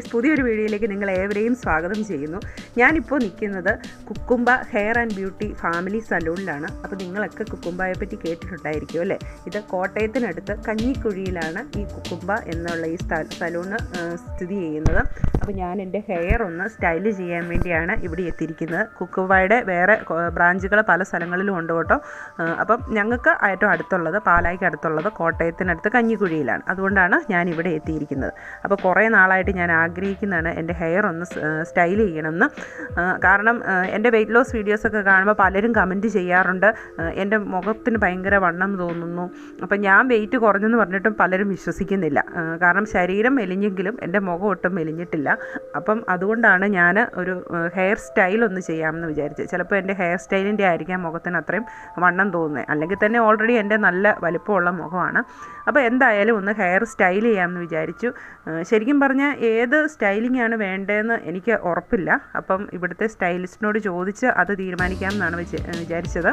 പുതിയൊരു വീഡിയോയിലേക്ക് നിങ്ങൾ ഏവരെയും സ്വാഗതം ചെയ്യുന്നു ഞാനിപ്പോൾ നിൽക്കുന്നത് കുക്കുംബ ഹെയർ ആൻഡ് ബ്യൂട്ടി ഫാമിലി സലൂണിലാണ് അപ്പോൾ നിങ്ങളൊക്കെ കുക്കുംബയെ പറ്റി കേട്ടിട്ടുണ്ടായിരിക്കും അല്ലേ ഇത് കോട്ടയത്തിനടുത്ത് കഞ്ഞിക്കുഴിയിലാണ് ഈ കുക്കുംബ എന്നുള്ള ഈ സ്ഥ- സലൂണ് ആ, സ്ഥിതി ചെയ്യുന്നത് അപ്പോൾ ഞാൻ എൻ്റെ ഹെയർ ഒന്ന് സ്റ്റൈല് ചെയ്യാൻ വേണ്ടിയാണ് ഇവിടെ എത്തിയിരിക്കുന്നത് കുക്കുംബയുടെ വേറെ ബ്രാഞ്ചുകൾ പല സ്ഥലങ്ങളിലും ഉണ്ട് കേട്ടോ ആ, അപ്പം ഞങ്ങൾക്ക് ഏറ്റവും അടുത്തുള്ളത് പാലായ്ക്ക് അടുത്തുള്ളത് കോട്ടയത്തിനടുത്ത് കഞ്ഞിക്കുഴിയിലാണ് അതുകൊണ്ടാണ് ഞാൻ ഇവിടെ എത്തിയിരിക്കുന്നത് അപ്പോൾ കുറേ നാളായിട്ട് ഞാൻ ആഗ്രഹിക്കുന്നതാണ് എൻ്റെ ഹെയർ ഒന്ന് സ്റ്റൈൽ ചെയ്യണമെന്ന് ആ, കാരണം ആ, എൻ്റെ വെയിറ്റ് ലോസ് വീഡിയോസൊക്കെ കാണുമ്പോൾ പലരും കമൻറ്റ് ചെയ്യാറുണ്ട് ആ, എൻ്റെ മുഖത്തിന് ഭയങ്കര വണ്ണം തോന്നുന്നു അപ്പം ഞാൻ വെയിറ്റ് കുറഞ്ഞെന്ന് പറഞ്ഞിട്ടും പലരും വിശ്വസിക്കുന്നില്ല ആ, കാരണം ശരീരം മെലിഞ്ഞെങ്കിലും എൻ്റെ മുഖം ഒട്ടും മെലിഞ്ഞിട്ടില്ല അപ്പം അതുകൊണ്ടാണ് ഞാൻ ഒരു ഹെയർ സ്റ്റൈൽ ഒന്ന് ചെയ്യാമെന്ന് വിചാരിച്ചത് ചിലപ്പോൾ എൻ്റെ ഹെയർ സ്റ്റൈലിൻ്റെ ആയിരിക്കാം മുഖത്തിന് അത്രയും വണ്ണം തോന്നുന്നത് അല്ലെങ്കിൽ തന്നെ ഓൾറെഡി എൻ്റെ നല്ല വലിപ്പമുള്ള മുഖമാണ് അപ്പോൾ എന്തായാലും ഒന്ന് ഹെയർ സ്റ്റൈൽ ചെയ്യാമെന്ന് വിചാരിച്ചു ആ, ശരിക്കും പറഞ്ഞാൽ ഏത് സ്റ്റൈലിംഗ് ആണ് വേണ്ടതെന്ന് എനിക്ക് ഉറപ്പില്ല അപ്പം ഇവിടുത്തെ സ്റ്റൈലിസ്റ്റിനോട് ചോദിച്ച് അത് തീരുമാനിക്കാമെന്നാണ് വിചാ- വിചാരിച്ചത്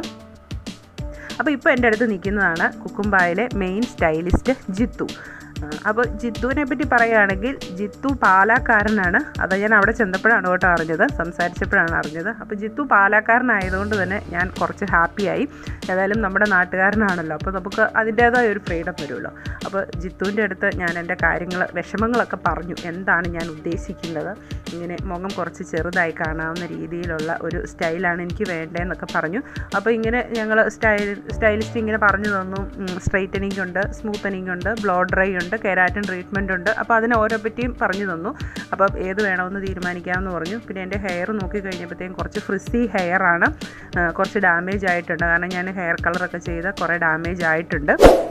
അപ്പോൾ ഇപ്പോൾ എൻ്റെ അടുത്ത് നിൽക്കുന്നതാണ് കുക്കുംബായിലെ മെയിൻ സ്റ്റൈലിസ്റ്റ് ജിത്തു ആ, അപ്പോൾ ജിത്തുവിനെ പറ്റി പറയുകയാണെങ്കിൽ ജിത്തു പാലാക്കാരനാണ് അത് ഞാൻ അവിടെ ചെന്നപ്പോഴാണ് കേട്ടോ അറിഞ്ഞത് സംസാരിച്ചപ്പോഴാണ് അറിഞ്ഞത് അപ്പോൾ ജിത്തു പാലാക്കാരനായതുകൊണ്ട് തന്നെ ഞാൻ കുറച്ച് ഹാപ്പിയായി ഏതായാലും നമ്മുടെ നാട്ടുകാരനാണല്ലോ അപ്പോൾ നമുക്ക് അതിൻ്റേതായ ഒരു ഫ്രീഡം വരുമല്ലോ അപ്പോൾ ജിത്തുവിൻ്റെ അടുത്ത് ഞാൻ എൻ്റെ കാര്യങ്ങൾ വിഷമങ്ങളൊക്കെ പറഞ്ഞു എന്താണ് ഞാൻ ഉദ്ദേശിക്കുന്നത് ഇങ്ങനെ മുഖം കുറച്ച് ചെറുതായി കാണാവുന്ന രീതിയിലുള്ള ഒരു സ്റ്റൈലാണ് എനിക്ക് വേണ്ടതെന്നൊക്കെ പറഞ്ഞു അപ്പോൾ ഇങ്ങനെ ഞങ്ങൾ സ്റ്റൈൽ സ്റ്റൈലിസ്റ്റ് ഇങ്ങനെ പറഞ്ഞു തന്നു സ്ട്രൈറ്റനിങ് ഉണ്ട് സ്മൂത്തനിങ് ഉണ്ട് ബ്ലോ ഡ്രൈ ഉണ്ട് കെരാറ്റിൻ ട്രീറ്റ്മെൻറ്റ് ഉണ്ട് അപ്പോൾ അതിനെ ഓരോ പറ്റിയും പറഞ്ഞു തന്നു അപ്പോൾ ഏത് വേണമെന്ന് തീരുമാനിക്കാമെന്ന് പറഞ്ഞു പിന്നെ എൻ്റെ ഹെയർ നോക്കി കഴിഞ്ഞപ്പോഴത്തേക്കും കുറച്ച് ഫ്രിസി ഹെയർ ആണ് ആ, കുറച്ച് ഡാമേജ് ആയിട്ടുണ്ട് കാരണം ഞാൻ ഹെയർ കളറൊക്കെ ചെയ്ത് കുറേ ഡാമേജ് ആയിട്ടുണ്ട്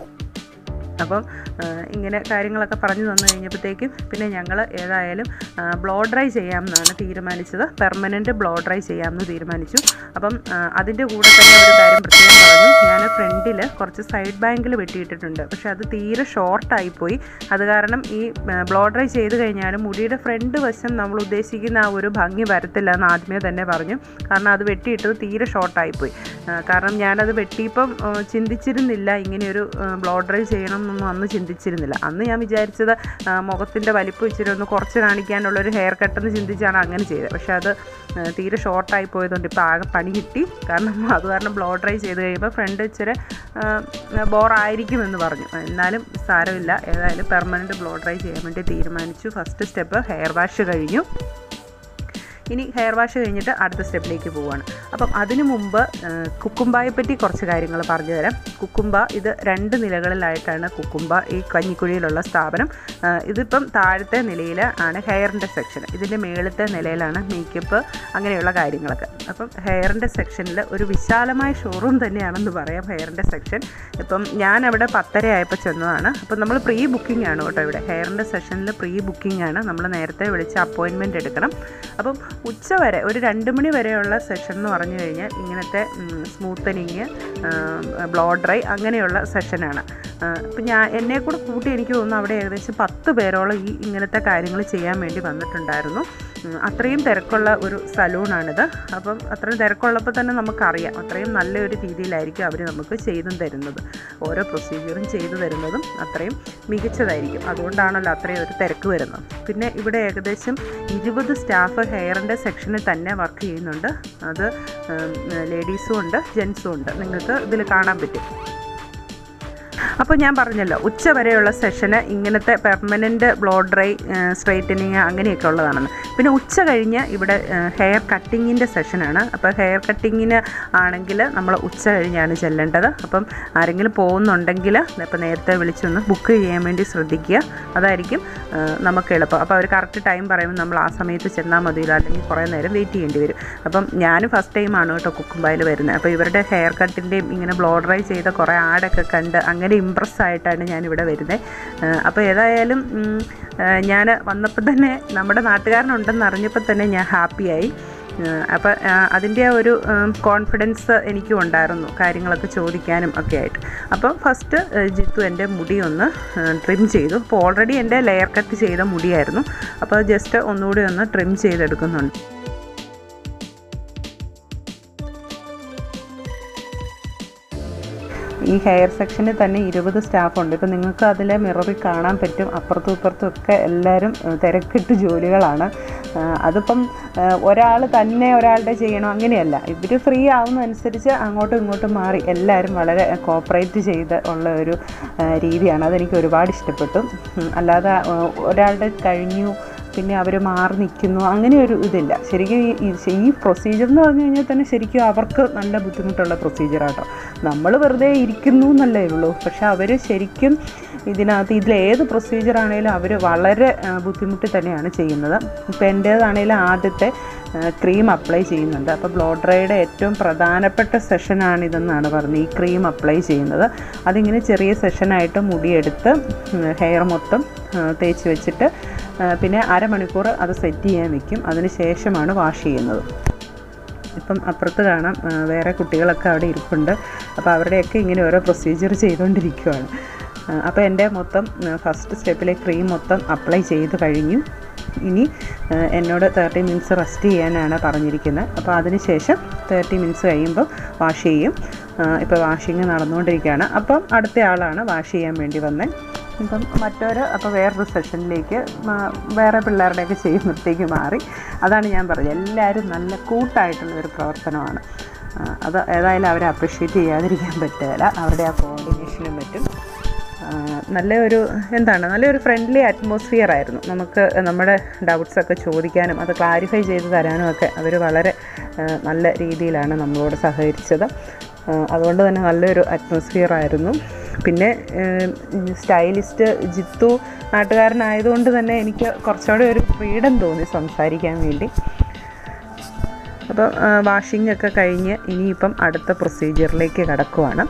അപ്പം ആ, ഇങ്ങനെ കാര്യങ്ങളൊക്കെ പറഞ്ഞു തന്നു കഴിഞ്ഞപ്പോഴത്തേക്കും പിന്നെ ഞങ്ങൾ ഏതായാലും ബ്ലോ ഡ്രൈ ചെയ്യാമെന്നാണ് തീരുമാനിച്ചത് പെർമനൻറ്റ് ബ്ലോ ഡ്രൈ ചെയ്യാമെന്ന് തീരുമാനിച്ചു അപ്പം ആ, അതിൻ്റെ കൂടെ തന്നെ ഒരു കാര്യം പ്രത്യേകം പറഞ്ഞു ഞാൻ ഫ്രണ്ടിൽ കുറച്ച് സൈഡ് ബാങ്കിൽ വെട്ടിയിട്ടിട്ടുണ്ട് പക്ഷേ അത് തീരെ ഷോർട്ടായിപ്പോയി അത് കാരണം ഈ ബ്ലോ ഡ്രൈ ചെയ്ത് കഴിഞ്ഞാലും മുടിയുടെ ഫ്രണ്ട് വശം നമ്മൾ ഉദ്ദേശിക്കുന്ന ആ ഒരു ഭംഗി വരത്തില്ല എന്ന് ആദ്യമേ തന്നെ പറഞ്ഞു കാരണം അത് വെട്ടിയിട്ടത് തീരെ ഷോർട്ടായിപ്പോയി ആ, കാരണം ഞാനത് വെട്ടിയപ്പം ആ, ചിന്തിച്ചിരുന്നില്ല ഇങ്ങനെയൊരു ബ്ലോ ഡ്രൈ ചെയ്യണം എന്നൊന്നും അന്ന് ചിന്തിച്ചിരുന്നില്ല അന്ന് ഞാൻ വിചാരിച്ചത് ആ, മുഖത്തിൻ്റെ വലിപ്പം ഇച്ചിരി ഒന്ന് കുറച്ച് കാണിക്കാനുള്ളൊരു ഹെയർ കട്ടെന്ന് ചിന്തിച്ചാണ് അങ്ങനെ ചെയ്തത് പക്ഷേ അത് ആ, തീരെ ഷോർട്ടായി പോയതുകൊണ്ട് ഇപ്പോൾ ആകെ പണി കിട്ടി കാരണം അത് കാരണം ബ്ലോ ഡ്രൈ ചെയ്ത് കഴിയുമ്പോൾ ഫ്രണ്ട് ഇച്ചിരി ബോറായിരിക്കുമെന്ന് പറഞ്ഞു എന്നാലും സാരമില്ല ഏതായാലും പെർമനൻറ്റ് ബ്ലോ ഡ്രൈ ചെയ്യാൻ വേണ്ടി തീരുമാനിച്ചു ഫസ്റ്റ് സ്റ്റെപ്പ് ഹെയർ വാഷ് കഴിഞ്ഞു ഇനി ഹെയർ വാഷ് കഴിഞ്ഞിട്ട് അടുത്ത സ്റ്റെപ്പിലേക്ക് പോവുകയാണ് അപ്പം അതിനു മുമ്പ് ആ, കുക്കുംബയെ പറ്റി കുറച്ച് കാര്യങ്ങൾ പറഞ്ഞു തരാം കുക്കുംബ ഇത് രണ്ട് നിലകളിലായിട്ടാണ് കുക്കുംബ ഈ കഞ്ഞിക്കുഴിയിലുള്ള സ്ഥാപനം ആ, ഇതിപ്പം താഴത്തെ നിലയിൽ ആണ് ഹെയറിൻ്റെ സെക്ഷൻ ഇതിൻ്റെ മേളത്തെ നിലയിലാണ് മേക്കപ്പ് അങ്ങനെയുള്ള കാര്യങ്ങളൊക്കെ അപ്പം ഹെയറിൻ്റെ സെക്ഷനിൽ ഒരു വിശാലമായ ഷോറൂം തന്നെയാണെന്ന് പറയാം ഹെയറിൻ്റെ സെക്ഷൻ ഇപ്പം ഞാൻ അവിടെ പത്തര ആയപ്പോൾ ചെന്നതാണ് അപ്പം നമ്മൾ പ്രീ ബുക്കിംഗ് ആണ് കേട്ടോ ഇവിടെ ഹെയറിൻ്റെ സെഷനിൽ പ്രീ ബുക്കിംഗ് ആണ് നമ്മൾ നേരത്തെ വിളിച്ച് അപ്പോയിൻമെൻറ്റ് എടുക്കണം അപ്പം ഉച്ച വരെ ഒരു രണ്ട് മണി വരെയുള്ള സെഷൻ എന്ന് പറഞ്ഞു കഴിഞ്ഞാൽ ഇങ്ങനത്തെ സ്മൂത്തനിങ് ബ്ലോ ഡ്രൈ അങ്ങനെയുള്ള സെഷനാണ് ഇപ്പം ഞാൻ എന്നെ കൂടെ കൂട്ടി എനിക്ക് തോന്നുന്നു അവിടെ ഏകദേശം പത്ത് പേരോളം ഈ ഇങ്ങനത്തെ കാര്യങ്ങൾ ചെയ്യാൻ വേണ്ടി വന്നിട്ടുണ്ടായിരുന്നു ഉം, അത്രയും തിരക്കുള്ള ഒരു സലൂണാണിത് അപ്പം അത്രയും തിരക്കുള്ളപ്പോൾ തന്നെ നമുക്കറിയാം അത്രയും നല്ലൊരു രീതിയിലായിരിക്കും അവർ നമുക്ക് ചെയ്തും തരുന്നത് ഓരോ പ്രൊസീജിയറും ചെയ്തു തരുന്നതും അത്രയും മികച്ചതായിരിക്കും അതുകൊണ്ടാണല്ലോ അത്രയും ഒരു തിരക്ക് വരുന്നത് പിന്നെ ഇവിടെ ഏകദേശം ഇരുപത് സ്റ്റാഫ് ഹെയറിൻ്റെ സെക്ഷനിൽ തന്നെ വർക്ക് ചെയ്യുന്നുണ്ട് അത് ലേഡീസും ഉണ്ട് ജെൻസും ഉണ്ട് നിങ്ങൾക്ക് ഇതിൽ കാണാൻ പറ്റും അപ്പോൾ ഞാൻ പറഞ്ഞല്ലോ ഉച്ച വരെയുള്ള സെഷന് ഇങ്ങനത്തെ പെർമനൻറ്റ് ബ്ലോ ഡ്രൈ സ്ട്രൈറ്റനിങ് അങ്ങനെയൊക്കെ ഉള്ളതാണെന്ന് പിന്നെ ഉച്ച കഴിഞ്ഞ് ഇവിടെ ഹെയർ കട്ടിങ്ങിൻ്റെ സെഷനാണ് അപ്പോൾ ഹെയർ കട്ടിങ്ങിന് ആണെങ്കിൽ നമ്മൾ ഉച്ച കഴിഞ്ഞാണ് ചെല്ലേണ്ടത് അപ്പം ആരെങ്കിലും പോകുന്നുണ്ടെങ്കിൽ ഇപ്പോൾ നേരത്തെ വിളിച്ചൊന്ന് ബുക്ക് ചെയ്യാൻ വേണ്ടി ശ്രദ്ധിക്കുക അതായിരിക്കും ആ, നമുക്ക് എളുപ്പം അപ്പോൾ അവർ കറക്റ്റ് ടൈം പറയുമ്പോൾ നമ്മൾ ആ സമയത്ത് ചെന്നാൽ മതിയല്ലോ അല്ലെങ്കിൽ കുറേ നേരം വെയിറ്റ് ചെയ്യേണ്ടി വരും അപ്പം ഞാൻ ഫസ്റ്റ് ടൈമാണ് കേട്ടോ കുക്കുംബായിൽ വരുന്നത് അപ്പോൾ ഇവരുടെ ഹെയർ കട്ടിൻ്റെയും ഇങ്ങനെ ബ്ലോ ഡ്രൈ ചെയ്ത കുറേ ആഡൊക്കെ കണ്ട് അങ്ങനെ ഇമ്പ്രസ് ആയിട്ടാണ് ഞാനിവിടെ വരുന്നത് അപ്പോൾ ഏതായാലും ഞാൻ വന്നപ്പോൾ തന്നെ നമ്മുടെ നാട്ടുകാരനുണ്ടെന്ന് അറിഞ്ഞപ്പോൾ തന്നെ ഞാൻ ഹാപ്പിയായി അപ്പോൾ അതിൻ്റെ ആ ഒരു കോൺഫിഡൻസ് എനിക്കും ഉണ്ടായിരുന്നു കാര്യങ്ങളൊക്കെ ചോദിക്കാനും ഒക്കെ ആയിട്ട് അപ്പോൾ ഫസ്റ്റ് ജിത്തു എൻ്റെ മുടി ഒന്ന് ട്രിം ചെയ്തു അപ്പോൾ ഓൾറെഡി എൻ്റെ ലെയർ കട്ട് ചെയ്ത മുടിയായിരുന്നു അപ്പോൾ ജസ്റ്റ് ഒന്നുകൂടി ഒന്ന് ട്രിം ചെയ്തെടുക്കുന്നുണ്ട് ഈ ഹെയർ സെക്ഷനിൽ തന്നെ ഇരുപത് സ്റ്റാഫുണ്ട് ഇപ്പം നിങ്ങൾക്ക് അതിലെ മിററിൽ കാണാൻ പറ്റും അപ്പുറത്തും ഇപ്പുറത്തും ഒക്കെ എല്ലാവരും ഏഹ്, തിരക്കിട്ട് ജോലികളാണ് ആഹ് അതിപ്പം ഒരാൾ തന്നെ ഒരാളുടെ ചെയ്യണം അങ്ങനെയല്ല ഇവർ ഫ്രീ ആവുന്നതനുസരിച്ച് അങ്ങോട്ടും ഇങ്ങോട്ടും മാറി എല്ലാവരും വളരെ കോപ്പറേറ്റ് ചെയ്ത് ഉള്ള ഒരു ആഹ് രീതിയാണ് അതെനിക്ക് ഒരുപാട് ഇഷ്ടപ്പെട്ടു ഉം, അല്ലാതെ ആഹ് ഒരാളുടെ കഴിഞ്ഞു പിന്നെ അവർ മാറി നിൽക്കുന്നു അങ്ങനെ ഒരു ഇതില്ല ശരിക്കും ഈ- ഈ ഈ പ്രൊസീജിയർ എന്ന് പറഞ്ഞു കഴിഞ്ഞാൽ തന്നെ ശരിക്കും അവർക്ക് നല്ല ബുദ്ധിമുട്ടുള്ള പ്രൊസീജിയറാട്ടോ നമ്മൾ വെറുതെ ഇരിക്കുന്നു എന്നല്ലേ ഉള്ളൂ പക്ഷെ അവർ ശരിക്കും ഇതിനകത്ത് ഇതിലേത് പ്രൊസീജിയർ ആണെങ്കിലും അവർ വളരെ ആ, ബുദ്ധിമുട്ടി തന്നെയാണ് ചെയ്യുന്നത് ഇപ്പോൾ എൻ്റേതാണെങ്കിലും ആദ്യത്തെ ക്രീം അപ്ലൈ ചെയ്യുന്നുണ്ട് അപ്പോൾ ബ്ലോ ഡ്രൈയുടെ ഏറ്റവും പ്രധാനപ്പെട്ട സെഷനാണിതെന്നാണ് പറഞ്ഞത് ഈ ക്രീം അപ്ലൈ ചെയ്യുന്നത് അതിങ്ങനെ ചെറിയ സെഷനായിട്ട് മുടിയെടുത്ത് ഹെയർ മൊത്തം ആ, തേച്ച് വെച്ചിട്ട് ആ, പിന്നെ അരമണിക്കൂർ അത് സെറ്റ് ചെയ്യാൻ വെക്കും അതിന് ശേഷമാണ് വാഷ് ചെയ്യുന്നത് ഇപ്പം അപ്പുറത്ത് കാണാം ആ, വേറെ കുട്ടികളൊക്കെ അവിടെ ഇരിപ്പുണ്ട് അപ്പോൾ അവരുടെയൊക്കെ ഇങ്ങനെ ഓരോ പ്രൊസീജിയർ ചെയ്തുകൊണ്ടിരിക്കുവാണ് ആ, അപ്പോൾ എൻ്റെ മൊത്തം ഫസ്റ്റ് സ്റ്റെപ്പിലെ ക്രീം മൊത്തം അപ്ലൈ ചെയ്ത് കഴിഞ്ഞു ഇനി ആ, എന്നോട് തേർട്ടി മിനിറ്റ്സ് റെസ്റ്റ് ചെയ്യാനാണ് പറഞ്ഞിരിക്കുന്നത് അപ്പോൾ അതിന് ശേഷം തേർട്ടി മിനിറ്റ്സ് കഴിയുമ്പോൾ വാഷ് ചെയ്യും ഇപ്പോൾ വാഷിങ് നടന്നുകൊണ്ടിരിക്കുകയാണ് അപ്പം അടുത്ത ആളാണ് വാഷ് ചെയ്യാൻ വേണ്ടി വന്നത് ഇപ്പം മറ്റൊരു അപ്പോൾ വേറൊരു സെഷനിലേക്ക് മാ- വേറെ പിള്ളേരുടെയൊക്കെ ചെയ്യുമ്പോഴത്തേക്ക് മാറി അതാണ് ഞാൻ പറഞ്ഞത് എല്ലാവരും നല്ല കൂട്ടായിട്ടുള്ള ഒരു പ്രവർത്തനമാണ് ആ, അത് ഏതായാലും അവരെ അപ്രിഷ്യേറ്റ് ചെയ്യാതിരിക്കാൻ പറ്റില്ല അവരുടെ ആ കോമ്പിനേഷനും പറ്റും ആ, നല്ലൊരു എന്താണ് നല്ലൊരു ഫ്രണ്ട്ലി അറ്റ്മോസ്ഫിയർ ആയിരുന്നു നമുക്ക് നമ്മുടെ ഡൗട്ട്സ് ഒക്കെ ചോദിക്കാനും അത് ക്ലാരിഫൈ ചെയ്ത് തരാനും ഒക്കെ അവർ വളരെ ആ, നല്ല രീതിയിലാണ് നമ്മളോട് സഹകരിച്ചത് ആ, അതുകൊണ്ട് തന്നെ നല്ലൊരു അറ്റ്മോസ്ഫിയർ ആയിരുന്നു പിന്നെ സ്റ്റൈലിസ്റ്റ് ജിത്തു നാട്ടുകാരനായതുകൊണ്ട് തന്നെ എനിക്ക് കുറച്ചുകൂടെ ഒരു ഫ്രീഡം തോന്നി സംസാരിക്കാൻ വേണ്ടി അപ്പോൾ വാഷിംഗ് ഒക്കെ കഴിഞ്ഞ് ഇനിയിപ്പം അടുത്ത പ്രൊസീജിയറിലേക്ക് കടക്കുവാണ്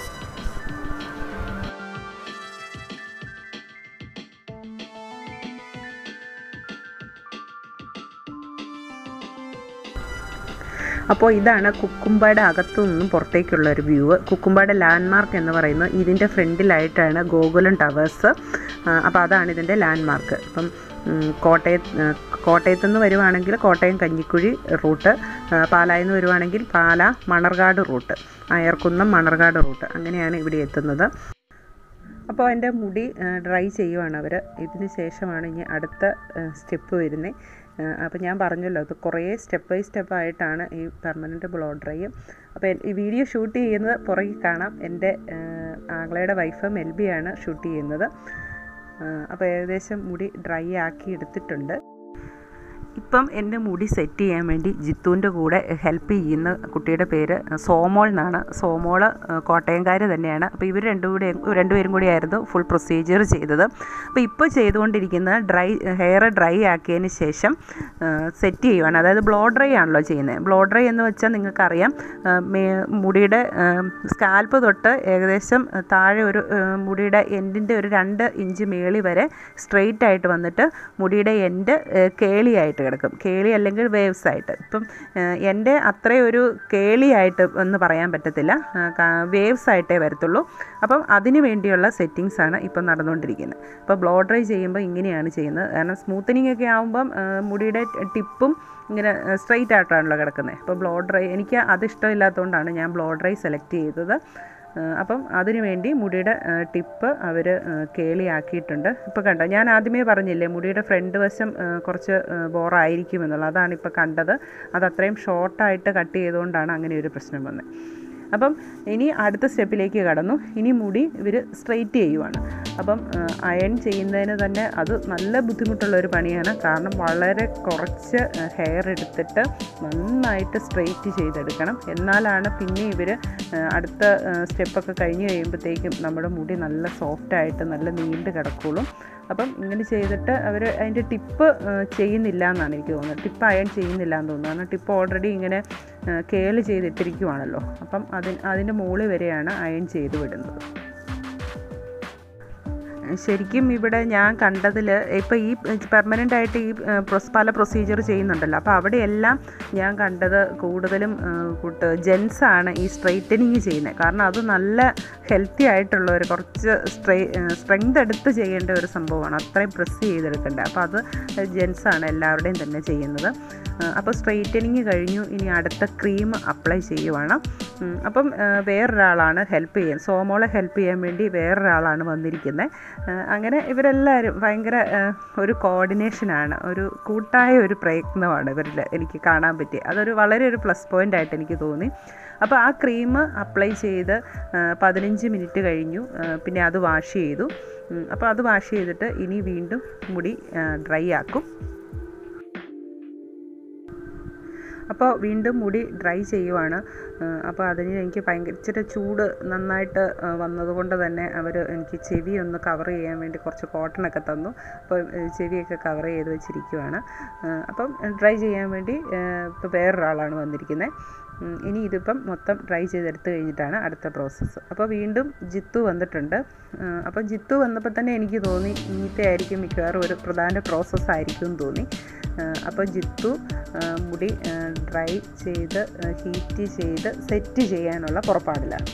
അപ്പോൾ ഇതാണ് കുക്കുംബയുടെ അകത്തു നിന്നും പുറത്തേക്കുള്ള ഒരു വ്യൂ കുക്കുംബയുടെ ലാൻഡ്മാർക്ക് എന്ന് പറയുന്നത് ഇതിൻ്റെ ഫ്രണ്ടിലായിട്ടാണ് ഗോകുലം ടവേഴ്സ് അപ്പോൾ അതാണ് ഇതിൻ്റെ ലാൻഡ്മാർക്ക് ഇപ്പം ഉം, കോട്ടയത്ത് ആ, കോട്ടയത്ത് നിന്ന് വരുവാണെങ്കിൽ കോട്ടയം കഞ്ഞിക്കുഴി റൂട്ട് ആ, പാലായിൽ നിന്ന് വരുവാണെങ്കിൽ പാല മണർകാട് റൂട്ട് അയർക്കുന്നം മണർകാട് റൂട്ട് അങ്ങനെയാണ് ഇവിടെ എത്തുന്നത് അപ്പോൾ എൻ്റെ മുടി ഡ്രൈ ചെയ്യുവാണ് അവർ ഇതിന് ശേഷമാണ് ഇനി അടുത്ത സ്റ്റെപ്പ് വരുന്നത് അപ്പോൾ ഞാൻ പറഞ്ഞല്ലോ അത് കുറേ സ്റ്റെപ്പ് ബൈ സ്റ്റെപ്പ് ആയിട്ടാണ് ഈ പെർമനൻറ്റ് ബ്ലോ ഡ്രൈ അപ്പോൾ ഈ വീഡിയോ ഷൂട്ട് ചെയ്യുന്നത് പുറകിൽ കാണാം എൻ്റെ ആങ്ങളയുടെ വൈഫ് മെൽബിയാണ് ഷൂട്ട് ചെയ്യുന്നത് അപ്പോൾ ഏകദേശം മുടി ഡ്രൈ ആക്കി എടുത്തിട്ടുണ്ട് ഇപ്പം എൻ്റെ മുടി സെറ്റ് ചെയ്യാൻ വേണ്ടി ജിത്തുവിൻ്റെ കൂടെ ഹെൽപ്പ് ചെയ്യുന്ന കുട്ടിയുടെ പേര് സോമോൾ എന്നാണ് സോമോൾ കോട്ടയംകാർ തന്നെയാണ് അപ്പോൾ ഇവർ രണ്ടും കൂടെ രണ്ടുപേരും കൂടിയായിരുന്നു ഫുൾ പ്രൊസീജിയർ ചെയ്തത് അപ്പോൾ ഇപ്പോൾ ചെയ്തുകൊണ്ടിരിക്കുന്നത് ഡ്രൈ ഹെയർ ഡ്രൈ ആക്കിയതിന് ശേഷം സെറ്റ് ചെയ്യുവാണ് അതായത് ബ്ലോ ഡ്രൈ ആണല്ലോ ചെയ്യുന്നത് ബ്ലോ ഡ്രൈ എന്ന് വെച്ചാൽ നിങ്ങൾക്കറിയാം ആ, മേ- മുടിയുടെ സ്കാൽപ്പ് തൊട്ട് ഏകദേശം താഴെ ഒരു ആ, മുടിയുടെ എൻഡിൻ്റെ ഒരു രണ്ട് ഇഞ്ച് മേളി വരെ സ്ട്രെയിറ്റ് ആയിട്ട് വന്നിട്ട് മുടിയുടെ എൻഡ് കേളിയായിട്ട് കിടക്കും കേളി അല്ലെങ്കിൽ വേവ്സ് ആയിട്ട് ഇപ്പം ഏഹ്, എൻ്റെ അത്രയും ഒരു കേളിയായിട്ട് എന്ന് പറയാൻ പറ്റത്തില്ല വേവ്സ് ആയിട്ടേ വരത്തുള്ളൂ അപ്പം അതിന് വേണ്ടിയുള്ള സെറ്റിങ്സ് ആണ് ഇപ്പം നടന്നുകൊണ്ടിരിക്കുന്നത് അപ്പോൾ ബ്ലോ ഡ്രൈ ചെയ്യുമ്പോൾ ഇങ്ങനെയാണ് ചെയ്യുന്നത് കാരണം സ്മൂത്തനിങ് ഒക്കെ ആകുമ്പം ഏഹ്, മുടിയുടെ ടിപ്പും ഇങ്ങനെ സ്ട്രെയിറ്റ് ആയിട്ടാണല്ലോ കിടക്കുന്നത് അപ്പോൾ ബ്ലോ ഡ്രൈ എനിക്ക് അത് ഇഷ്ടമില്ലാത്തതുകൊണ്ടാണ് ഞാൻ ബ്ലോ ഡ്രൈ സെലക്ട് ചെയ്തത് ഏഹ് അപ്പം അതിനു വേണ്ടി മുടിയുടെ ടിപ്പ് അവർ കേളിയാക്കിയിട്ടുണ്ട് ഇപ്പോൾ കണ്ടോ ഞാൻ ആദ്യമേ പറഞ്ഞില്ലേ മുടിയുടെ ഫ്രണ്ട് വശം ഏഹ് കുറച്ച് ബോറായിരിക്കും എന്നുള്ളത് അതാണ് ഇപ്പോൾ കണ്ടത് അത് അത്രയും ഷോർട്ടായിട്ട് കട്ട് ചെയ്തുകൊണ്ടാണ് അങ്ങനെ ഒരു പ്രശ്നം വന്നത് അപ്പം ഇനി അടുത്ത സ്റ്റെപ്പിലേക്ക് കടന്നു ഇനി മുടി ഇവർ സ്ട്രെയിറ്റ് ചെയ്യുവാണ് അപ്പം അയൺ ചെയ്യുന്നതിന് തന്നെ അത് നല്ല ബുദ്ധിമുട്ടുള്ള ഒരു പണിയാണ് കാരണം വളരെ കുറച്ച് ഹെയർ എടുത്തിട്ട് നന്നായിട്ട് സ്ട്രെയിറ്റ് ചെയ്തെടുക്കണം എന്നാലാണ് പിന്നെ ഇവർ അടുത്ത സ്റ്റെപ്പൊക്കെ കഴിഞ്ഞ് കഴിയുമ്പോഴത്തേക്കും നമ്മുടെ മുടി നല്ല സോഫ്റ്റായിട്ട് നല്ല നീണ്ട് കിടക്കുള്ളൂ അപ്പം ഇങ്ങനെ ചെയ്തിട്ട് അവർ അതിൻ്റെ ടിപ്പ് ചെയ്യുന്നില്ല എന്നാണ് എനിക്ക് തോന്നുന്നത് ടിപ്പ് അയൺ ചെയ്യുന്നില്ല എന്ന് തോന്നുന്നു കാരണം ടിപ്പ് ഓൾറെഡി ഇങ്ങനെ കേള് ചെയ്തിട്ടിരിക്കുവാണല്ലോ അപ്പം അതിന് അതിൻ്റെ മുകളിൽ വരെയാണ് അയൺ ചെയ്ത് വിടുന്നത് ശരിക്കും ഇവിടെ ഞാൻ കണ്ടതിൽ ഇപ്പോൾ ഈ പെർമനൻ്റ് ആയിട്ട് ഈ ഏഹ്, പ്രൊസ് പല പ്രൊസീജിയർ ചെയ്യുന്നുണ്ടല്ലോ അപ്പോൾ അവിടെയെല്ലാം ഞാൻ കണ്ടത് കൂടുതലും ഏഹ്, കൂട്ട് ജെൻസാണ് ഈ സ്ട്രെയിറ്റനിങ് ചെയ്യുന്നത് കാരണം അത് നല്ല ഹെൽത്തി ആയിട്ടുള്ള ഒരു കുറച്ച് സ്ട്രെ സ്ട്രെങ്ത് എടുത്ത് ചെയ്യേണ്ട ഒരു സംഭവമാണ് അത്രയും പ്രസ് ചെയ്തെടുക്കേണ്ടത് അപ്പോൾ അത് ജെൻസാണ് എല്ലാവരുടെയും തന്നെ ചെയ്യുന്നത് അപ്പോൾ സ്ട്രെയിറ്റനിങ് കഴിഞ്ഞു ഇനി അടുത്ത ക്രീം അപ്ലൈ ചെയ്യുവാണ് ഉം, അപ്പം ആ, വേറൊരാളാണ് ഹെൽപ്പ് ചെയ്യാൻ സോമോളെ ഹെൽപ്പ് ചെയ്യാൻ വേണ്ടി വേറൊരാളാണ് വന്നിരിക്കുന്നത് അങ്ങനെ ഇവരെല്ലാവരും ഭയങ്കര ആ, ഒരു കോർഡിനേഷനാണ് ഒരു കൂട്ടായ ഒരു പ്രയത്നമാണ് ഇവരിൽ എനിക്ക് കാണാൻ പറ്റി അതൊരു വളരെ ഒരു പ്ലസ് പോയിൻ്റ് ആയിട്ട് എനിക്ക് തോന്നി അപ്പോൾ ആ ക്രീം അപ്ലൈ ചെയ്ത് ആ, പതിനഞ്ച് മിനിറ്റ് കഴിഞ്ഞു ആ, പിന്നെ അത് വാഷ് ചെയ്തു ഉം, അപ്പോൾ അത് വാഷ് ചെയ്തിട്ട് ഇനി വീണ്ടും മുടി ഡ്രൈ ആക്കും അപ്പോൾ വീണ്ടും മുടി ഡ്രൈ ചെയ്യുവാണ് അപ്പോൾ അതിന് എനിക്ക് ഭയങ്കര ഇച്ചിരി ചൂട് നന്നായിട്ട് ആ, വന്നതുകൊണ്ട് തന്നെ അവർ എനിക്ക് ചെവി ഒന്ന് കവർ ചെയ്യാൻ വേണ്ടി കുറച്ച് കോട്ടണൊക്കെ തന്നു അപ്പോൾ ഏ, ചെവിയൊക്കെ കവർ ചെയ്ത് വെച്ചിരിക്കുവാണ് ആ, അപ്പം ഡ്രൈ ചെയ്യാൻ വേണ്ടി ഇപ്പോൾ വേറൊരാളാണ് വന്നിരിക്കുന്നത് ഉം, ഇനി ഇതിപ്പം മൊത്തം ഡ്രൈ ചെയ്തെടുത്ത് കഴിഞ്ഞിട്ടാണ് അടുത്ത പ്രോസസ്സ് അപ്പോൾ വീണ്ടും ജിത്തു വന്നിട്ടുണ്ട് ആ, അപ്പോൾ ജിത്തു വന്നപ്പോൾ തന്നെ എനിക്ക് തോന്നി ഇങ്ങനത്തെ ആയിരിക്കും മിക്കവാറും ഒരു പ്രധാന പ്രോസസ്സ് ആയിരിക്കും എന്ന് തോന്നി അപ്പോൾ ജിത്തു ആ, മുടി ഡ്രൈ ചെയ്ത് ഹീറ്റ് ചെയ്ത് സെറ്റ് ചെയ്യാനുള്ള പുറപ്പാടിലാണ്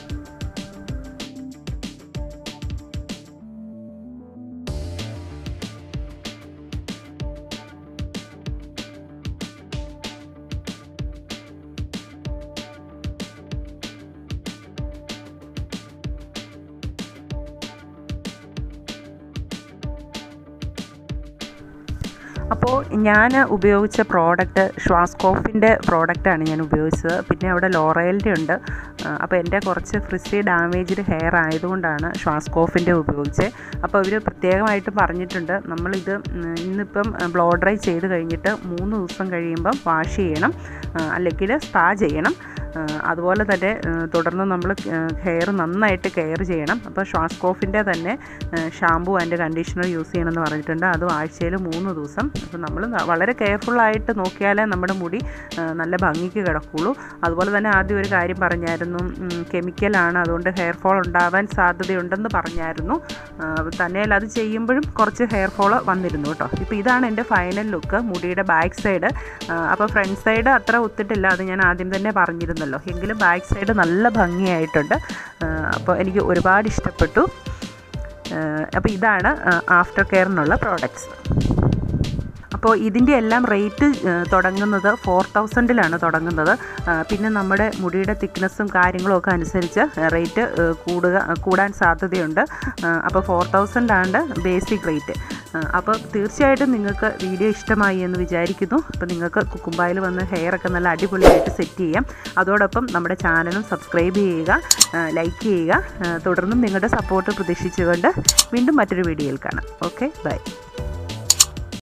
അപ്പോൾ ഞാൻ ഉപയോഗിച്ച പ്രോഡക്റ്റ് ഷ്വാസ്കോഫിൻ്റെ പ്രോഡക്റ്റാണ് ഞാൻ ഉപയോഗിച്ചത് പിന്നെ അവിടെ ലോറയലിൻ്റെ ഉണ്ട് ആ, അപ്പോൾ എൻ്റെ കുറച്ച് ഫ്രിസി ഡാമേജ്ഡ് ഹെയർ ആയതുകൊണ്ടാണ് ഷ്വാസ്കോഫിൻ്റെ ഉപയോഗിച്ചത് അപ്പോൾ അവർ പ്രത്യേകമായിട്ട് പറഞ്ഞിട്ടുണ്ട് നമ്മളിത് ഉം, ഇന്നിപ്പം ബ്ലോ ഡ്രൈ ചെയ്ത് കഴിഞ്ഞിട്ട് മൂന്ന് ദിവസം കഴിയുമ്പം വാഷ് ചെയ്യണം ആ, അല്ലെങ്കിൽ സ്പാ ചെയ്യണം ആ, അതുപോലെ തന്നെ ആ, തുടർന്ന് നമ്മൾ ഹെയർ നന്നായിട്ട് കെയർ ചെയ്യണം അപ്പോൾ ഷ്വാസ്കോഫിൻ്റെ തന്നെ ഷാമ്പു ആൻഡ് കണ്ടീഷണർ യൂസ് ചെയ്യണമെന്ന് പറഞ്ഞിട്ടുണ്ട് അതും ആഴ്ചയിൽ മൂന്ന് ദിവസം അപ്പോൾ നമ്മൾ വളരെ കെയർഫുള്ളായിട്ട് നോക്കിയാലേ നമ്മുടെ മുടി ആ, നല്ല ഭംഗിക്ക് കിടക്കുള്ളൂ അതുപോലെ തന്നെ ആദ്യം ഒരു കാര്യം പറഞ്ഞായിരുന്നു കെമിക്കലാണ് അതുകൊണ്ട് ഹെയർ ഫോൾ ഉണ്ടാവാൻ സാധ്യതയുണ്ടെന്ന് പറഞ്ഞായിരുന്നു ആ, തന്നെയല്ല അത് ചെയ്യുമ്പോഴും കുറച്ച് ഹെയർ ഫോൾ വന്നിരുന്നു കേട്ടോ ഇപ്പോൾ ഇതാണ് എൻ്റെ ഫൈനൽ ലുക്ക് മുടിയുടെ ബാക്ക് സൈഡ് അപ്പോൾ ഫ്രണ്ട് സൈഡ് അത്ര ഒത്തിട്ടില്ല അത് ഞാൻ ആദ്യം തന്നെ പറഞ്ഞിരുന്നല്ലോ എങ്കിലും ബാക്ക് സൈഡ് നല്ല ഭംഗിയായിട്ടുണ്ട് ആ, അപ്പോൾ എനിക്ക് ഒരുപാട് ഇഷ്ടപ്പെട്ടു അപ്പോൾ ഇതാണ് ആഫ്റ്റർ കെയറിനുള്ള പ്രോഡക്റ്റ്സ് അപ്പോൾ ഇതിൻ്റെ എല്ലാം റേറ്റ് തുടങ്ങുന്നത് ഫോർ തൗസൻഡിലാണ് തുടങ്ങുന്നത് ആ, പിന്നെ നമ്മുടെ മുടിയുടെ തിക്നെസ്സും കാര്യങ്ങളും ഒക്കെ അനുസരിച്ച് റേറ്റ് കൂടുക കൂടാൻ സാധ്യതയുണ്ട് ആ, അപ്പോൾ ഫോർ തൗസൻഡ് ആണ് ബേസിക് റേറ്റ് അപ്പോൾ തീർച്ചയായിട്ടും നിങ്ങൾക്ക് വീഡിയോ ഇഷ്ടമായി എന്ന് വിചാരിക്കുന്നു അപ്പോൾ നിങ്ങൾക്ക് കുക്കുംബായിൽ വന്ന് ഹെയർ ഒക്കെ നല്ല അടിപൊളിയായിട്ട് സെറ്റ് ചെയ്യാം അതോടൊപ്പം നമ്മുടെ ചാനലും സബ്സ്ക്രൈബ് ചെയ്യുക ലൈക്ക് ചെയ്യുക ആ, തുടർന്നും നിങ്ങളുടെ സപ്പോർട്ട് പ്രതീക്ഷിച്ചുകൊണ്ട് വീണ്ടും മറ്റൊരു വീഡിയോയിൽ കാണാം ഓക്കെ ബൈ